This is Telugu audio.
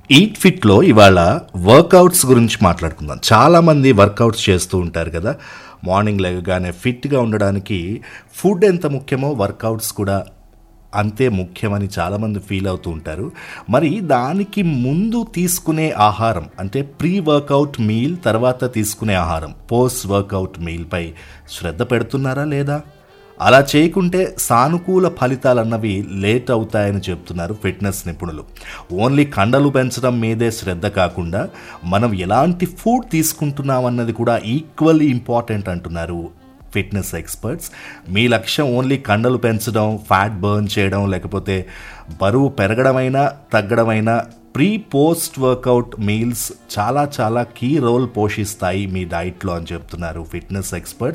ఈట్ ఫిట్లో ఇవాళ వర్కౌట్స్ గురించి మాట్లాడుకుందాం చాలామంది వర్కౌట్స్ చేస్తూ ఉంటారు కదా మార్నింగ్ లేవగానే ఫిట్గా ఉండడానికి ఫుడ్ ఎంత ముఖ్యమో వర్కౌట్స్ కూడా అంతే ముఖ్యమని చాలామంది ఫీల్ అవుతూ ఉంటారు మరి దానికి ముందు తీసుకునే ఆహారం అంటే ప్రీ వర్కౌట్ మీల్ తర్వాత తీసుకునే ఆహారం పోస్ట్ వర్కౌట్ మీల్పై శ్రద్ధ పెడుతున్నారా లేదా అలా చేయకుంటే సానుకూల ఫలితాలన్నవి లేట్ అవుతాయని చెప్తున్నారు ఫిట్నెస్ నిపుణులు ఓన్లీ కండలు పెంచడం మీదే శ్రద్ధ కాకుండా మనం ఎలాంటి ఫుడ్ తీసుకుంటున్నామన్నది కూడా ఈక్వల్లీ ఇంపార్టెంట్ అంటున్నారు ఫిట్నెస్ ఎక్స్పర్ట్స్ మీ లక్ష్యం ఓన్లీ కండలు పెంచడం ఫ్యాట్ బర్న్ చేయడం లేకపోతే బరువు పెరగడమైనా తగ్గడమైనా ప్రీ పోస్ట్ వర్కౌట్ మీల్స్ చాలా చాలా కీ రోల్ పోషిస్తాయి మీ డైట్లో అని చెప్తున్నారు ఫిట్నెస్ ఎక్స్పర్ట్స్